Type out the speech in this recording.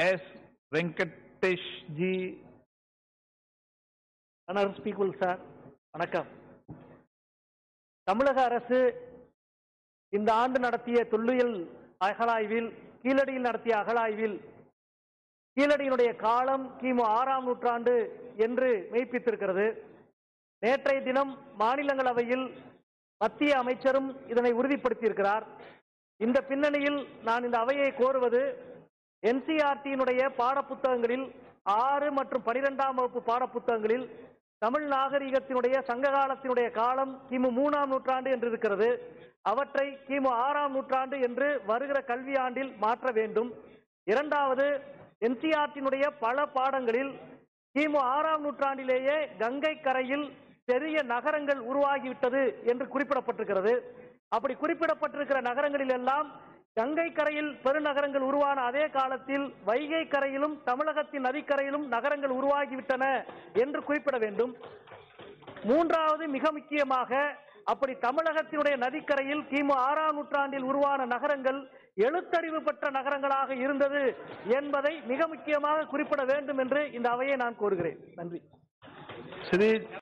S. Venkatesh ji. அனர் ஸ்பீக்குள் sir வணக்கம் தமிழக அரசு இந்த ஆண்டு நடத்திய தொல்லியல் அகழாய்வில் கீழடியில் நடத்திய அகழாய்வில் கீழடியினுடைய காலம் கிமு ஆறாம் நூற்றாண்டு என்று மெய்ப்பித்திருக்கிறது நேற்றைய தினம் மாநிலங்களவையில் மத்திய அமைச்சரும் இதனை உறுதிப்படுத்தியிருக்கிறார் இந்த பின்னணியில் நான் இந்த அவையை கோருவது என்சிஆர்டியினுடைய பாடப்புத்தகங்களில் ஆறு மற்றும் பனிரெண்டாம் வகுப்பு பாடப்புத்தகங்களில் தமிழ் நாகரிகத்தினுடைய சங்க காலத்தினுடைய காலம் கிமு மூணாம் நூற்றாண்டு என்று இருக்கிறது அவற்றை கிமு ஆறாம் நூற்றாண்டு என்று வருகிற கல்வியாண்டில் மாற்ற வேண்டும் இரண்டாவது என்சிஆர்டியினுடைய பல பாடங்களில் கிமு ஆறாம் நூற்றாண்டிலேயே கங்கை கரையில் பெரிய நகரங்கள் உருவாகிவிட்டது என்று குறிப்பிடப்பட்டிருக்கிறது அப்படி குறிப்பிடப்பட்டிருக்கிற நகரங்களில் எல்லாம் கங்கை கரையில் பெருநகரங்கள் உருவான அதே காலத்தில் வைகை கரையிலும் தமிழகத்தின் நதிக்கரையிலும் நகரங்கள் உருவாகிவிட்டன என்று குறிப்பிட வேண்டும் மூன்றாவது மிக முக்கியமாக அப்படி தமிழகத்தினுடைய நதிக்கரையில் கிமு ஆறாம் நூற்றாண்டில் உருவான நகரங்கள் எழுத்தறிவு பெற்ற நகரங்களாக இருந்தது என்பதை மிக முக்கியமாக குறிப்பிட வேண்டும் என்று இந்த அவையை நான் கோருகிறேன் நன்றி Shri